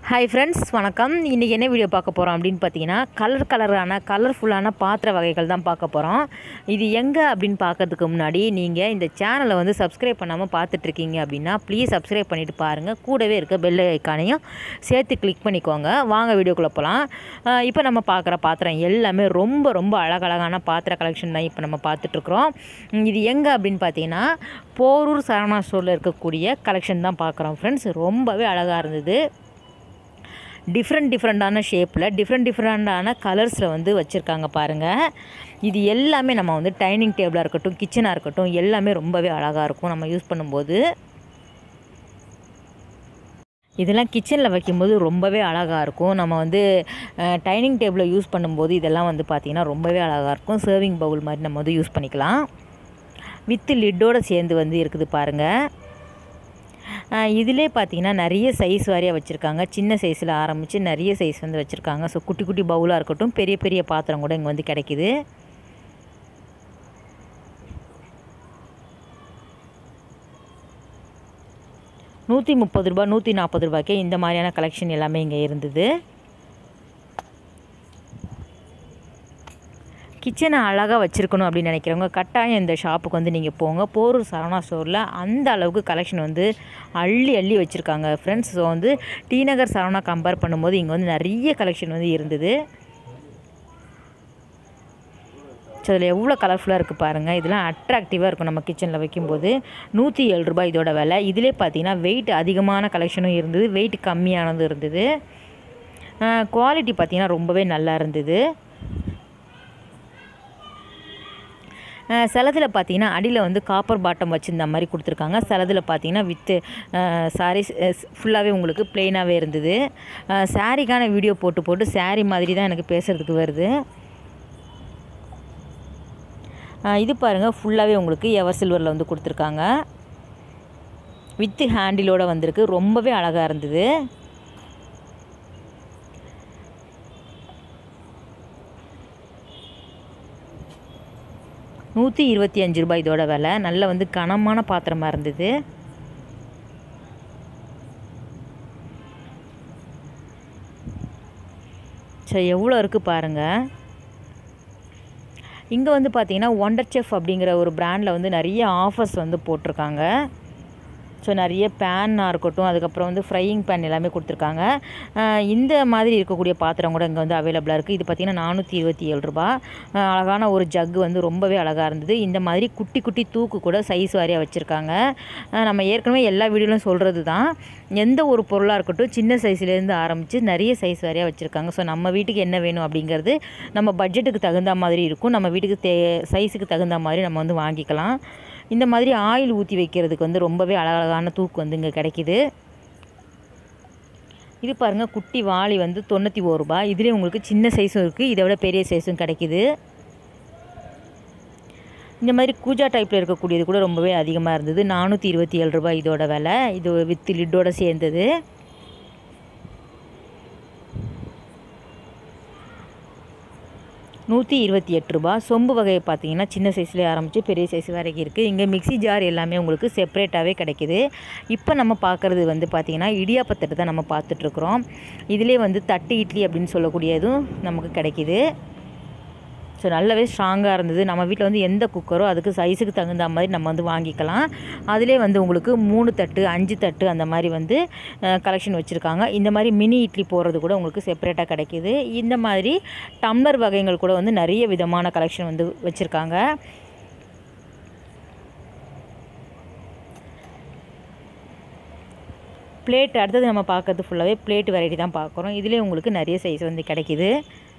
hi friends வணக்கம் இன்றைக்கி என்ன வீடியோ பார்க்க போகிறோம் அப்படின்னு பார்த்தீங்கன்னா கலர் கலரான கலர்ஃபுல்லான பாத்திர வகைகள் தான் பார்க்க போகிறோம் இது எங்கே அப்படின்னு பார்க்கறதுக்கு முன்னாடி நீங்கள் இந்த சேனலை வந்து சப்ஸ்கிரைப் பண்ணாமல் பார்த்துட்ருக்கீங்க அப்படின்னா ப்ளீஸ் சப்ஸ்கிரைப் பண்ணிவிட்டு பாருங்கள் கூடவே இருக்க பெல் ஐக்கானையும் சேர்த்து கிளிக் பண்ணிக்கோங்க வாங்க வீடியோக்குள்ளே போகலாம் இப்போ நம்ம பார்க்குற பாத்திரம் எல்லாமே ரொம்ப ரொம்ப அழகழகான பாத்திர கலெக்ஷன் தான் இப்போ நம்ம பார்த்துட்ருக்குறோம் இது எங்கே அப்படின்னு பார்த்தீங்கன்னா போரூர் சரவணா ஸ்டோரில் இருக்கக்கூடிய கலெக்ஷன் தான் பார்க்குறோம் ஃப்ரெண்ட்ஸ் ரொம்பவே அழகாக இருந்தது டிஃப்ரெண்ட் டிஃப்ரெண்ட்டான ஷேப்பில் டிஃப்ரெண்ட் டிஃப்ரெண்ட்டான கலர்ஸில் வந்து வச்சுருக்காங்க பாருங்கள் இது எல்லாமே நம்ம வந்து டைனிங் டேபிளாக இருக்கட்டும் கிச்சனாக இருக்கட்டும் எல்லாமே ரொம்பவே அழகாக இருக்கும் நம்ம யூஸ் பண்ணும்போது இதெல்லாம் கிச்சனில் வைக்கும்போது ரொம்பவே அழகாக இருக்கும் நம்ம வந்து டைனிங் டேபிளை யூஸ் பண்ணும்போது இதெல்லாம் வந்து பார்த்திங்கன்னா ரொம்பவே அழகாக இருக்கும் சர்விங் பவுல் மாதிரி நம்ம வந்து யூஸ் பண்ணிக்கலாம் வித்து லிட்டோடு சேர்ந்து வந்து இருக்குது பாருங்கள் இதிலே பார்த்தீங்கன்னா நிறைய சைஸ் வாரியாக வச்சுருக்காங்க சின்ன சைஸில் ஆரம்பித்து நிறைய சைஸ் வந்து வச்சுருக்காங்க ஸோ குட்டி குட்டி பவுலாக இருக்கட்டும் பெரிய பெரிய பாத்திரம் கூட இங்கே வந்து கிடைக்கிது நூற்றி முப்பது ரூபா நூற்றி நாற்பது ரூபாய்க்கே இந்த மாதிரியான கலெக்ஷன் எல்லாமே இங்கே இருந்தது கிச்சனை அழகாக வச்சுருக்கணும் அப்படின்னு நினைக்கிறவங்க கட்டாயம் இந்த ஷாப்புக்கு வந்து நீங்கள் போங்க போரூர் சரவணா ஸ்டோரில் அந்த அளவுக்கு கலெக்ஷன் வந்து அள்ளி அள்ளி வச்சுருக்காங்க ஃப்ரெண்ட்ஸ் ஸோ வந்து டி நகர் சரவணா கம்பேர் பண்ணும்போது இங்கே வந்து நிறைய கலெக்ஷன் வந்து இருந்தது ஸோ அதில் எவ்வளோ கலர்ஃபுல்லாக இருக்குது பாருங்கள் இதெல்லாம் அட்ராக்டிவாக இருக்கும் நம்ம கிச்சனில் வைக்கும்போது நூற்றி ஏழு ரூபாய் இதோட விலை இதிலே பார்த்தீங்கன்னா வெயிட் அதிகமான கலெக்ஷனும் இருந்தது வெயிட் கம்மியானதும் இருந்தது குவாலிட்டி பார்த்திங்கன்னா ரொம்பவே நல்லா இருந்தது சிலதில் பார்த்தீங்கன்னா அடியில் வந்து காப்பர் பாட்டம் வச்சுருந்த மாதிரி கொடுத்துருக்காங்க சிலதில் பார்த்தீங்கன்னா வித்து சாரீ ஃபுல்லாகவே உங்களுக்கு ப்ளெயினாகவே இருந்தது சாரீக்கான வீடியோ போட்டு போட்டு சாரீ மாதிரி தான் எனக்கு பேசுகிறதுக்கு வருது இது பாருங்கள் ஃபுல்லாகவே உங்களுக்கு எவர் சில்வரில் வந்து கொடுத்துருக்காங்க வித்து ஹேண்டிலோடு வந்திருக்கு ரொம்பவே அழகாக இருந்தது நூற்றி இருபத்தி அஞ்சு ரூபாய் இதோட விலை நல்ல வந்து கனமான பாத்திரமாக இருந்தது சரி எவ்வளோ இருக்குது பாருங்கள் இங்கே வந்து பார்த்தீங்கன்னா ஒண்டர் செஃப் அப்படிங்கிற ஒரு பிராண்டில் வந்து நிறைய ஆஃபர்ஸ் வந்து போட்டிருக்காங்க ஸோ நிறைய பேன்னாக இருக்கட்டும் அதுக்கப்புறம் வந்து ஃப்ரையிங் பேன் எல்லாமே கொடுத்துருக்காங்க இந்த மாதிரி இருக்கக்கூடிய பாத்திரம் கூட இங்கே வந்து அவைலபிளாக இருக்குது இது பார்த்திங்கன்னா நானூற்றி இருபத்தி ஏழு ரூபா அழகான ஒரு ஜக்கு வந்து ரொம்பவே அழகாக இருந்தது இந்த மாதிரி குட்டி குட்டி தூக்கு கூட சைஸ் வாரியாக வச்சுருக்காங்க நம்ம ஏற்கனவே எல்லா வீடியோலையும் சொல்கிறது தான் எந்த ஒரு பொருளாக இருக்கட்டும் சின்ன சைஸ்லேருந்து ஆரம்பித்து நிறைய சைஸ் வாரியாக வச்சுருக்காங்க ஸோ நம்ம வீட்டுக்கு என்ன வேணும் அப்படிங்கிறது நம்ம பட்ஜெட்டுக்கு தகுந்த மாதிரி இருக்கும் நம்ம வீட்டுக்கு தே சைஸுக்கு தகுந்த மாதிரி நம்ம வந்து வாங்கிக்கலாம் இந்த மாதிரி ஆயில் ஊற்றி வைக்கிறதுக்கு வந்து ரொம்பவே அழகழகான தூக்கு வந்து இங்கே கிடைக்கிது இது பாருங்கள் குட்டி வாளி வந்து தொண்ணூற்றி ஒரு ரூபா இதுலேயே உங்களுக்கு சின்ன சைஸும் இருக்குது இதை விட பெரிய சைஸும் கிடைக்கிது இந்த மாதிரி கூஜா டைப்பில் இருக்கக்கூடியது கூட ரொம்பவே அதிகமாக இருந்தது நானூற்றி இருபத்தி ஏழு ரூபாய் இதோட விலை இது வித் லிட்டோட சேர்ந்தது நூற்றி இருபத்தி எட்டு ரூபா சொம்பு வகையை பார்த்தீங்கன்னா சின்ன சைஸ்லேயே ஆரம்பித்து பெரிய சைஸ் வரைக்கும் இருக்குது இங்கே மிக்சி ஜார் எல்லாமே உங்களுக்கு செப்பரேட்டாகவே கிடைக்கிது இப்போ நம்ம பார்க்குறது வந்து பார்த்திங்கன்னா இடியாப்பத்தட்டு தான் நம்ம பார்த்துட்ருக்குறோம் இதிலே வந்து தட்டு இட்லி அப்படின்னு சொல்லக்கூடியதும் நமக்கு கிடைக்கிது ஸோ நல்லாவே ஸ்ட்ராங்காக இருந்தது நம்ம வீட்டில் வந்து எந்த குக்கரோ அதுக்கு சைஸுக்கு தகுந்த மாதிரி நம்ம வந்து வாங்கிக்கலாம் அதிலே வந்து உங்களுக்கு மூணு தட்டு அஞ்சு தட்டு அந்த மாதிரி வந்து கலெக்ஷன் வச்சுருக்காங்க இந்த மாதிரி மினி இட்லி போடுறது கூட உங்களுக்கு செப்பரேட்டாக கிடைக்கிது இந்த மாதிரி டம்ளர் வகைகள் கூட வந்து நிறைய விதமான கலெக்ஷன் வந்து வச்சுருக்காங்க பிளேட் அடுத்தது நம்ம பார்க்கறது ஃபுல்லாகவே பிளேட் வெரைட்டி தான் பார்க்குறோம் இதிலே உங்களுக்கு நிறைய சைஸ் வந்து கிடைக்கிது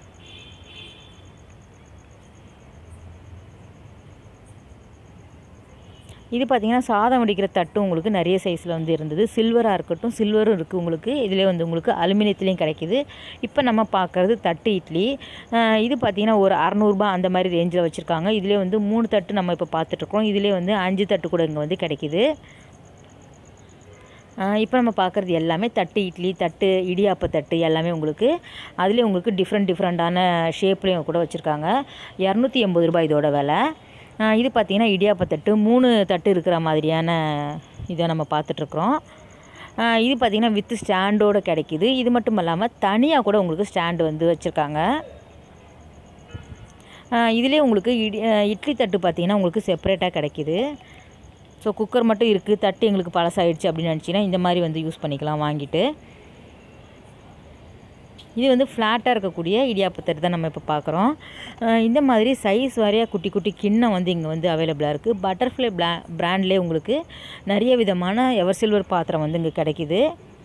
இது பார்த்திங்கன்னா சாதம் வடிக்கிற தட்டு உங்களுக்கு நிறைய சைஸில் வந்து இருந்தது சில்வராக இருக்கட்டும் சில்வரும் இருக்குது உங்களுக்கு இதிலே வந்து உங்களுக்கு அலுமினியத்துலேயும் கிடைக்கிது இப்போ நம்ம பார்க்குறது தட்டு இட்லி இது பார்த்திங்கன்னா ஒரு அறநூறுபா அந்த மாதிரி ரேஞ்சில் வச்சுருக்காங்க இதிலே வந்து மூணு தட்டு நம்ம இப்போ பார்த்துட்ருக்கோம் இதிலே வந்து அஞ்சு தட்டு கூட இங்கே வந்து கிடைக்கிது இப்போ நம்ம பார்க்குறது எல்லாமே தட்டு இட்லி தட்டு இடியாப்ப தட்டு எல்லாமே உங்களுக்கு அதுலேயே உங்களுக்கு டிஃப்ரெண்ட் டிஃப்ரெண்ட்டான ஷேப்லேயும் கூட வச்சுருக்காங்க இரநூத்தி எண்பது ரூபாய் இதோட விலை இது பார்த்திங்கன்னா இடியாப்ப தட்டு மூணு தட்டு இருக்கிற மாதிரியான இதை நம்ம பார்த்துட்ருக்குறோம் ஆஹ் இது பார்த்திங்கன்னா வித் ஸ்டாண்டோடு கிடைக்கிது இது மட்டும் இல்லாமல் தனியாக கூட உங்களுக்கு ஸ்டாண்டு வந்து வச்சுருக்காங்க இதிலே உங்களுக்கு இடி ஆஹ் இட்லி தட்டு பார்த்திங்கன்னா உங்களுக்கு செப்பரேட்டாக கிடைக்கிது ஸோ குக்கர் மட்டும் இருக்குது தட்டு எங்களுக்கு பழசாயிடுச்சு அப்படின்னு நினச்சிங்கன்னா இந்த மாதிரி வந்து யூஸ் பண்ணிக்கலாம் வாங்கிட்டு இது வந்து ஃப்ளாட்டாக இருக்கக்கூடிய இடியாப்பு தட்டு தான் நம்ம இப்போ பார்க்குறோம் அஹ் இந்த மாதிரி சைஸ் வாரியாக குட்டி குட்டி கிண்ணம் வந்து இங்கே வந்து அவைலபிளாக இருக்குது பட்டர்ஃப்ளை பிளா பிராண்ட்லேயே உங்களுக்கு நிறைய விதமான எவர் சில்வர் பாத்திரம் வந்து இங்கே கிடைக்கிது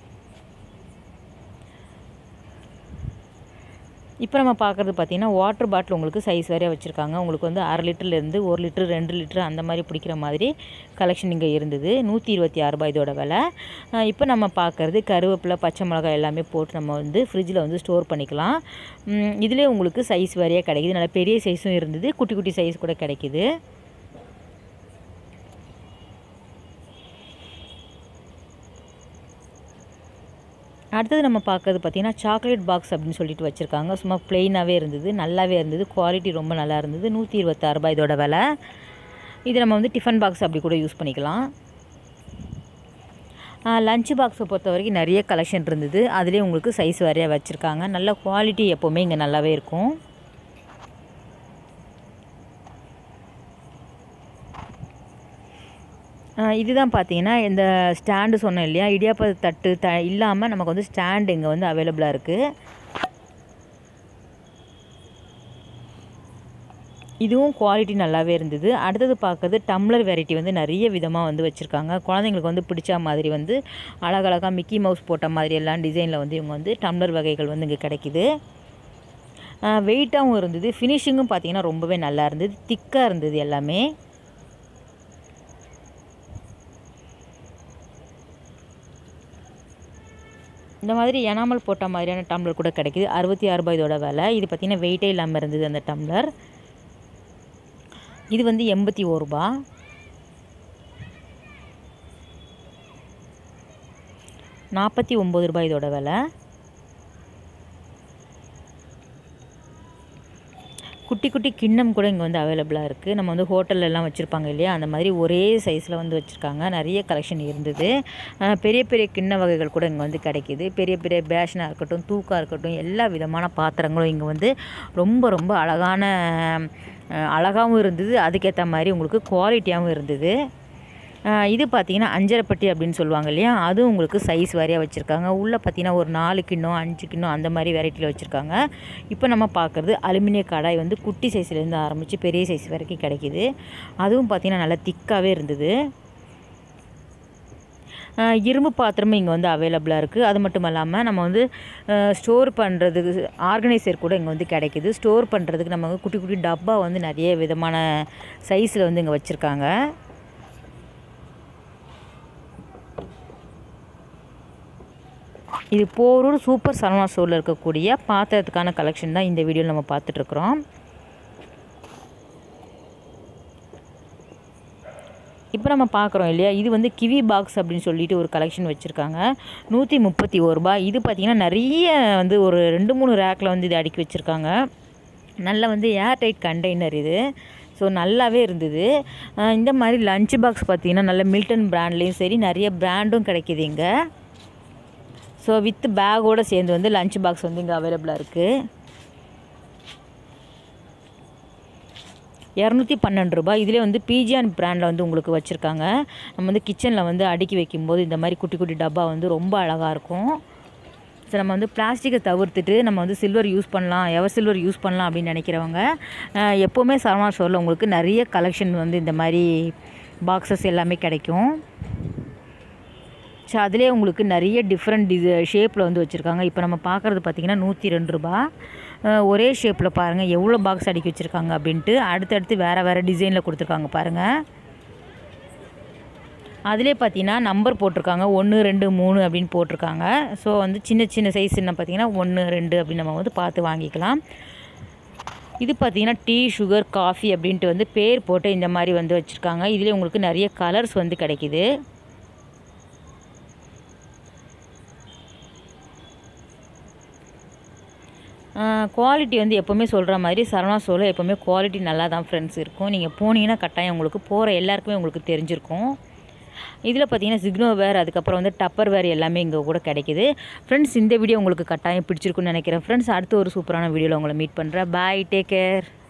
இப்போ நம்ம பார்க்குறது பார்த்தீங்கன்னா வாட்டர் பாட்டில் உங்களுக்கு சைஸ் வரையாக வச்சுருக்காங்க உங்களுக்கு வந்து அரை லிட்டர்லேருந்து ஒரு லிட்டர் ரெண்டு லிட்டர் அந்த மாதிரி பிடிக்கிற மாதிரி கலெக்ஷன் இங்கே இருந்தது நூற்றி இருபத்தி ஆறு ரூபாய் இதோட விலை அஹ் இப்போ நம்ம பார்க்குறது கருவேப்பிலை பச்சை மிளகாய் எல்லாமே போட்டு நம்ம வந்து ஃப்ரிட்ஜில் வந்து ஸ்டோர் பண்ணிக்கலாம் ம், இதுலேயே உங்களுக்கு சைஸ் வரையாக கிடைக்குது நல்ல பெரிய சைஸும் இருந்தது குட்டி குட்டி சைஸ் கூட கிடைக்குது அடுத்தது நம்ம பார்க்கறது பார்த்தீங்கன்னா சாக்லேட் பாக்ஸ் அப்படின்னு சொல்லிட்டு வச்சுருக்காங்க சும்மா ப்ளெயினாகவே இருந்தது நல்லாவே இருந்தது குவாலிட்டி ரொம்ப நல்லா இருந்தது நூற்றி இருபத்தாறு ரூபாய் இதோட விலை இது நம்ம வந்து டிஃபன் பாக்ஸ் அப்படி கூட யூஸ் பண்ணிக்கலாம் லஞ்ச் பாக்ஸை பொறுத்த வரைக்கும் நிறைய கலெக்ஷன் இருந்தது அதுலேயே உங்களுக்கு சைஸ் வரையாக வச்சுருக்காங்க நல்ல குவாலிட்டி எப்போவுமே இங்கே நல்லாவே இருக்கும் ஆஹ் இதுதான் பார்த்தீங்கன்னா இந்த ஸ்டாண்டு சொன்னேன் இல்லையா இடியாப்ப தட்டு த இல்லாமல் நமக்கு வந்து ஸ்டாண்டு இங்கே வந்து அவைலபிளாக இருக்குது இதுவும் குவாலிட்டி நல்லாவே இருந்தது அடுத்தது பார்க்கறது டம்ளர் வெரைட்டி வந்து நிறைய விதமாக வந்து வச்சுருக்காங்க குழந்தைங்களுக்கு வந்து பிடிச்ச மாதிரி வந்து அழகழகாக மிக்கி மவுஸ் போட்ட மாதிரி எல்லாம் டிசைனில் வந்து இவங்க வந்து டம்ளர் வகைகள் வந்து இங்கே கிடைக்குது வெயிட்டாகவும் இருந்தது ஃபினிஷிங்கும் பார்த்தீங்கன்னா ரொம்பவே நல்லா இருந்தது திக்காக இருந்தது எல்லாமே இந்த மாதிரி எனாமல் போட்ட மாதிரியான டம்ளர் கூட கிடைக்குது அறுபத்தி ஆறு ரூபாய் இதோட விலை இது பார்த்திங்கன்னா வெயிட்டே இல்லாமல் இருந்தது அந்த டம்ளர் இது வந்து எண்பத்தி ஓ ரூபா நாற்பத்தி ஒம்பது ரூபாய் இதோட விலை குட்டி குட்டி கிண்ணம் கூட இங்கே வந்து அவைலபிளாக இருக்குது நம்ம வந்து ஹோட்டல்ல எல்லாம் வச்சுருப்பாங்க இல்லையா அந்த மாதிரி ஒரே சைஸில் வந்து வச்சுருக்காங்க நிறைய கலெக்ஷன் இருந்தது அஹ் பெரிய பெரிய கிண்ண வகைகள் கூட இங்கே வந்து கிடைக்கிது பெரிய பெரிய பேஷனாக இருக்கட்டும் தூக்காக இருக்கட்டும் எல்லா விதமான பாத்திரங்களும் இங்கே வந்து ரொம்ப ரொம்ப அழகான அஹ் அழகாவும் இருந்தது அதுக்கேற்ற மாதிரி உங்களுக்கு குவாலிட்டியாகவும் இருந்தது அஹ் இது பார்த்தீங்கன்னா அஞ்சரைப்பட்டி அப்படின்னு சொல்லுவாங்க இல்லையா அதுவும் உங்களுக்கு சைஸ் வாரியாக வச்சுருக்காங்க உள்ளே பார்த்தீங்கன்னா ஒரு நாலு கிண்ணம் அஞ்சு கிண்ணம் அந்த மாதிரி வெரைட்டியில் வச்சுருக்காங்க இப்போ நம்ம பார்க்குறது அலுமினிய கடாய் வந்து குட்டி சைஸ்லேருந்து ஆரம்பித்து பெரிய சைஸ் வரைக்கும் கிடைக்கிது அதுவும் பார்த்தீங்கன்னா நல்லா திக்காகவே இருந்தது அஹ் இரும்பு பாத்திரமும் இங்கே வந்து அவைலபிளாக இருக்குது அது மட்டும் இல்லாமல் நம்ம வந்து ஸ்டோர் பண்ணுறதுக்கு ஆர்கனைசர் கூட இங்கே வந்து கிடைக்குது ஸ்டோர் பண்ணுறதுக்கு நம்ம வந்து குட்டி குட்டி டப்பா வந்து நிறைய விதமான சைஸில் வந்து இங்கே வச்சுருக்காங்க இது போரூர் சூப்பர் சரவணா ஸ்டோரில் இருக்கக்கூடிய பாத்திரத்துக்கான கலெக்ஷன் தான் இந்த வீடியோவில் நம்ம பார்த்துட்ருக்குறோம் இப்போ நம்ம பார்க்குறோம் இல்லையா இது வந்து கிவி பாக்ஸ் அப்படின்னு சொல்லிட்டு ஒரு கலெக்ஷன் வச்சுருக்காங்க நூற்றி முப்பத்தி ஒரு ரூபாய் இது பார்த்திங்கன்னா நிறைய வந்து ஒரு ரெண்டு மூணு ரேக்கில் வந்து இது அடுக்கி வச்சுருக்காங்க நல்ல வந்து ஏர் டைட் கண்டெய்னர் இது ஸோ நல்லாவே இருந்தது அஹ் இந்த மாதிரி லஞ்ச் பாக்ஸ் பார்த்திங்கன்னா நல்ல மில்டன் பிராண்ட்லேயும் சரி நிறைய பிராண்டும் கிடைக்கிது இங்கே ஸோ வித் பேக்கோடு சேர்ந்து வந்து லஞ்ச் பாக்ஸ் வந்து இங்கே அவைலபிளாக இருக்குது இரநூத்தி பன்னெண்டு ரூபாய் இதிலே வந்து பிஜிஆன் பிராண்டில் வந்து உங்களுக்கு வச்சுருக்காங்க நம்ம வந்து கிச்சனில் வந்து அடுக்கி வைக்கும்போது இந்த மாதிரி குட்டி குட்டி டப்பா வந்து ரொம்ப அழகாக இருக்கும் ஸோ நம்ம வந்து பிளாஸ்டிக்கை தவிர்த்துட்டு நம்ம வந்து சில்வர் யூஸ் பண்ணலாம் எவர் சில்வர் யூஸ் பண்ணலாம் அப்படின்னு நினைக்கிறவங்க அஹ், எப்போவுமே சரவணா ஸ்டோரில் உங்களுக்கு நிறைய கலெக்ஷன் வந்து இந்த மாதிரி பாக்ஸஸ் எல்லாமே கிடைக்கும் ஸோ அதிலே உங்களுக்கு நிறைய டிஃப்ரெண்ட் டிசை ஷேப்பில் வந்து வச்சுருக்காங்க இப்போ நம்ம பார்க்குறது பார்த்திங்கன்னா நூற்றி ரெண்டு ரூபா அஹ் ஒரே ஷேப்பில் பாருங்கள் எவ்வளோ பாக்ஸ் அடுக்கி வச்சுருக்காங்க அப்படின்ட்டு அடுத்தடுத்து வேறு வேறு டிசைனில் கொடுத்துருக்காங்க பாருங்கள் அதிலே பார்த்தீங்கன்னா நம்பர் போட்டிருக்காங்க ஒன்று ரெண்டு மூணு அப்படின்னு போட்டிருக்காங்க ஸோ வந்து சின்ன சின்ன சைஸ் என்ன பார்த்தீங்கன்னா ஒன்று ரெண்டு அப்படின்னு நம்ம வந்து பார்த்து வாங்கிக்கலாம் இது பார்த்தீங்கன்னா டீ சுகர் காஃபி அப்படின்ட்டு வந்து பேர் போட்டு இந்த மாதிரி வந்து வச்சுருக்காங்க இதுலேயே உங்களுக்கு நிறைய கலர்ஸ் வந்து கிடைக்கிது குவாலிட்டி வந்து எப்போவுமே சொல்கிற மாதிரி சரவணா ஸ்டோரில் எப்போவுமே குவாலிட்டி நல்லா தான் ஃப்ரெண்ட்ஸ் இருக்கும் நீங்கள் போனீங்கன்னா கட்டாயம் உங்களுக்கு போகிற எல்லாருக்குமே உங்களுக்கு தெரிஞ்சிருக்கும் இதில் பார்த்தீங்கன்னா சிக்னோ வேர் அதுக்கப்புறம் வந்து டப்பர் வேர் எல்லாமே இங்கே கூட கிடைக்குது ஃப்ரெண்ட்ஸ் இந்த வீடியோ உங்களுக்கு கட்டாயம் பிடிச்சிருக்குன்னு நினைக்கிறேன் ஃப்ரெண்ட்ஸ் அடுத்து ஒரு சூப்பரான வீடியோவில் உங்களை மீட் பண்ணுறேன் பாய் டேக் கேர்